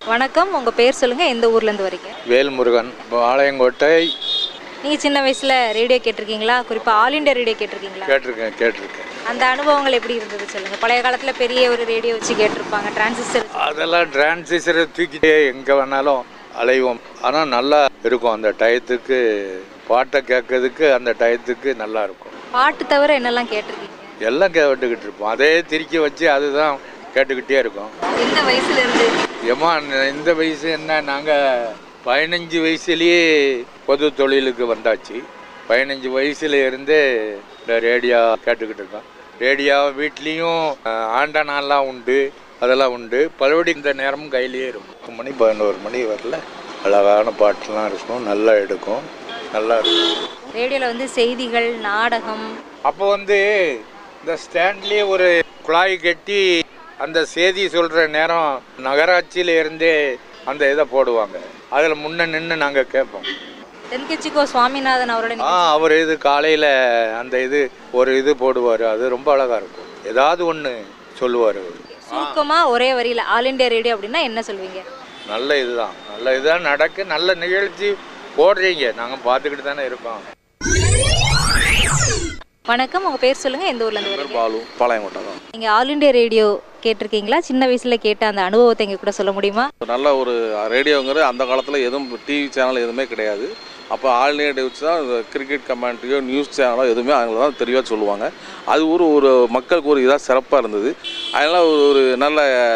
வணக்கம் உங்கள் பேர் சொல்லுங்கள் எந்த ஊர்லேருந்து வரீங்க வேல்முருகன் பாளையங்கோட்டை நீங்கள் சின்ன வயசில் ரேடியோ கேட்டிருக்கீங்களா குறிப்பாக ஆல் இண்டியா ரேடியோ கேட்டிருக்கீங்களா கேட்டிருக்கேன் கேட்டிருக்கேன் அந்த அந்த அனுபவங்கள் எப்படி இருந்தது சொல்லுங்கள் பழைய காலத்தில் பெரிய ஒரு ரேடியோ வச்சு கேட்டிருப்பாங்க டிரான்சிஸ்டர் அதெல்லாம் டிரான்சிஸ்டரை தூக்கிட்டே எங்கே வேணாலும் அலைவோம் ஆனால் நல்லா இருக்கும் அந்த டயத்துக்கு பாட்டை கேட்கறதுக்கு அந்த டயத்துக்கு நல்லா இருக்கும் பாட்டு தவிர என்னெல்லாம் கேட்டிருக்கீங்க எல்லாம் கேட்டுக்கிட்டு இருப்போம் அதே திருக்கி வச்சு அதுதான் கேட்டுக்கிட்டே இருக்கோம் எந்த வயசுல இருந்து ஏமா இந்த வயசு என்ன நாங்கள் பதினஞ்சு வயசுலேயே பொது தொழிலுக்கு வந்தாச்சு பதினஞ்சு வயசுல இருந்தே இந்த ரேடியோ கேட்டுக்கிட்டு இருக்கோம் ரேடியோ வீட்லேயும் ஆண்டனாலாம் உண்டு அதெல்லாம் உண்டு பலபடி இந்த நேரமும் கையிலேயே இருக்கும் பத்து மணி பதினோரு மணி வரல அழகான பாட்டுலாம் இருக்கும் நல்லா எடுக்கும் நல்லா இருக்கும் ரேடியோவில் வந்து செய்திகள் நாடகம் அப்போ வந்து இந்த ஸ்டாண்ட்லேயே ஒரு குழாய் கட்டி அந்த செய்தி சொல்கிற நேரம் நகராட்சியில இருந்தே அந்த இதை போடுவாங்க அதில் முன்ன நின்று நாங்கள் கேட்போம் தென்கட்சிக்கோ சுவாமிநாதன் அவரோட ஆ அவர் இது காலையில் அந்த இது ஒரு இது போடுவார் அது ரொம்ப அழகாக இருக்கும் ஏதாவது ஒன்று சொல்லுவார் அவர் சுருக்கமாக ஒரே வரியில் ஆல் இண்டியா ரேடியோ அப்படின்னா என்ன சொல்வீங்க நல்ல இதுதான் நல்ல இதுதான் நடக்கு நல்ல நிகழ்ச்சி போடுறீங்க நாங்கள் பார்த்துக்கிட்டு தானே இருக்கோம் வணக்கம் உங்கள் பேர் சொல்லுங்கள் எந்த ஊர்லேருந்து வரீங்க பாலு பாளையங்கோட்டை தான் நீங்கள் ஆல் இண்டியா ரேடியோ கேட்டிருக்கீங்களா சின்ன வயசில் கேட்ட அந்த அனுபவத்தை எங்க கூட சொல்ல முடியுமா நல்ல ஒரு ரேடியோங்கிறது அந்த காலத்தில் எதுவும் டிவி சேனல் எதுவுமே கிடையாது அப்போ ஆல் இண்டியா நியூஸ் தான் கிரிக்கெட் கமெண்ட்ரியோ நியூஸ் சேனலோ எதுவுமே அவங்கள தான் தெளிவாக சொல்லுவாங்க அது ஒரு ஒரு மக்களுக்கு ஒரு இதாக சிறப்பாக இருந்தது அதனால் ஒரு ஒரு நல்ல